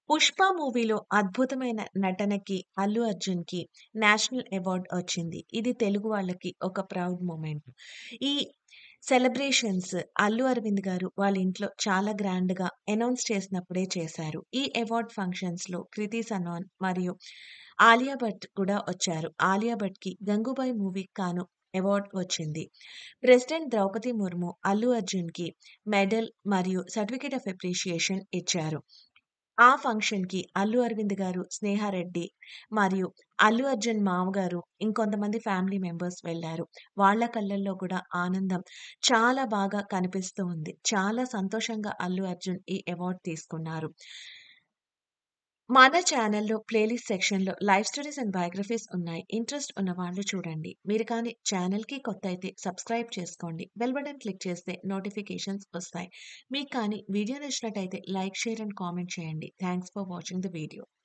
'పుష్ప' మూవీలో అద్భుతమైన నటనకి అల్లు అర్జున్‌కి నేషనల్ అవార్డ్ వచ్చింది. ఇది తెలుగు వాళ్ళకి ఒక ప్రౌడ్ మూమెంట్. ఈ సెలబ్రేషన్స్ అల్లు అరవింద్ గారు వాళ్ళ ఇంట్లో చాలా గ్రాండ్‌గా అనౌన్స్ చేసినప్పుడే చేశారు. ఈ అవార్డ్ ఫంక్షన్స్‌లో కృతి సనోన్ మరియు ఆలియా భట్ కూడా వచ్చారు. ఆలియా భట్‌కి 'గంగూబాయ్' మూవీకి గాను అవార్డ్ వచ్చింది. ప్రెసిడెంట్ ద్రౌపది ముర్ము అల్లు అర్జున్‌కి మెడల్ మరియు సర్టిఫికేట్ ఆఫ్ అప్రిషియేషన్ ఇచ్చారు. ఆ ఫంక్షన్‌కి అల్లు అరవింద్ గారు, స్నేహారెడ్డి మరియు అల్లు అర్జున్ మామగారు, ఇంకొంతమంది ఫ్యామిలీ మెంబర్స్ వెళ్లారు. వాళ్ళ కళ్ళల్లో కూడా ఆనందం చాలా బాగా కనిపిస్తూ ఉంది. చాలా సంతోషంగా అల్లు అర్జున్ ఈ అవార్డ్ తీసుకున్నారు. మన ఛానెల్‌లో ప్లేలిస్ట్ సెక్షన్‌లో లైఫ్ స్టోరీస్ అండ్ బయోగ్రఫీస్ ఉన్నాయి. ఇంట్రెస్ట్ ఉన్నవాళ్ళు చూడండి. మీరు కానీ ఛానెల్‌కి కొత్త అయితే సబ్స్క్రైబ్ చేసుకోండి. బెల్ బటన్ క్లిక్ చేస్తే నోటిఫికేషన్స్ వస్తాయి. మీకు కానీ వీడియో నచ్చినట్టయితే లైక్, షేర్ అండ్ కామెంట్ చేయండి. Thanks for watching the video.